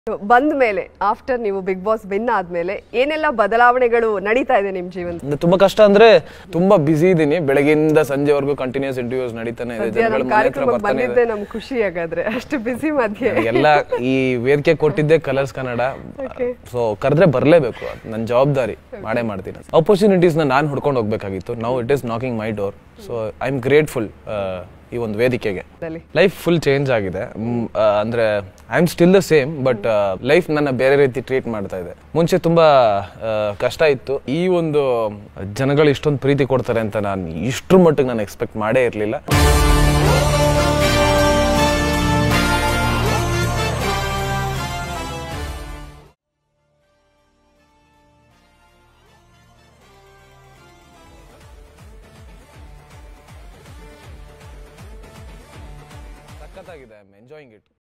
ಬಂದ ಮೇಲೆ ಆಫ್ಟರ್ ನೀವು ಬಿಗ್ ಬಾಸ್ ವಿನ್ ಆದ್ಮೇಲೆ ಏನೆಲ್ಲ ಬದಲಾವಣೆಗಳು ನಡೀತಾ ಇದೆ ನಿಮ್ ಜೀವನ ಅಂದ್ರೆ ತುಂಬಾ ಕಷ್ಟ ಅಂದ್ರೆ ತುಂಬಾ ಬಿಸಿ ಇದೀನಿ ಬೆಳಗ್ಗೆಯಿಂದ ಸಂಜೆವರೆಗೂ ಕಂಟಿನ್ಯೂಸ್ ಇಂಟರ್ವ್ಯೂಸ್ ನಡೀತಾನೆ ಇದೆ ಸದ್ಯ ಜನಗಳ ನಮ್ ಮನೆ ಹತ್ರ ಕಾರ್ಯಕ್ರಮಕ್ಕೆ ಬರ್ತಾನೆ ಇದೆ ಬಂದಿದ್ದೆ ನಮ್ ಖುಷಿ ಹಾಗಾದ್ರೆ ಅಷ್ಟು ಬಿಸಿ ಮಧ್ಯೆ ಎಲ್ಲ ಈ ವೇದಿಕೆ ಕೊಟ್ಟಿದ್ದೆ ಕಲರ್ಸ್ ಕನ್ನಡ ಸೊ ಕರೆದ್ರೆ ಬರ್ಲೇಬೇಕು ಅದ್ ನನ್ನ ಜವಾಬ್ದಾರಿ ಮಾಡೇ ಮಾಡ್ತೀನಿ ಅಪರ್ಚುನಿಟೀಸ್ ನ ನಾನು ಹುಡ್ಕೊಂಡು ಹೋಗ್ಬೇಕಾಗಿತ್ತು now it is knocking my door so I am grateful ಈ ಒಂದು ವೇದಿಕೆಗೆ ದಲ್ಲಿ. ಲೈಫ್ ಫುಲ್ ಚೇಂಜ್ ಆಗಿದೆ ಮ್, ಆ, ಅಂದ್ರೆ I am still the same but life ನನ್ನ ಬೇರೆ ರೀತಿ ಟ್ರೀಟ್ ಮಾಡ್ತಾ ಇದೆ ಮುಂಚೆ ತುಂಬಾ ಆ, ಕಷ್ಟ ಇತ್ತು ಈ ಒಂದು ಜನಗಳು ಇಷ್ಟೊಂದು ಪ್ರೀತಿ ಕೊಡ್ತಾರೆ ಅಂತ ನಾನು ಇಷ್ಟ್ರ ಮಟ್ಟಿಗೆ ನಾನು ಎಕ್ಸ್ಪೆಕ್ಟ್ ಮಾಡೇ ಇರಲಿಲ್ಲ ಸಖತ್ತಾಗಿದೆ ಐ ಆಮ್ ಎಂಜಾಯಿಂಗ್ ಇಟ್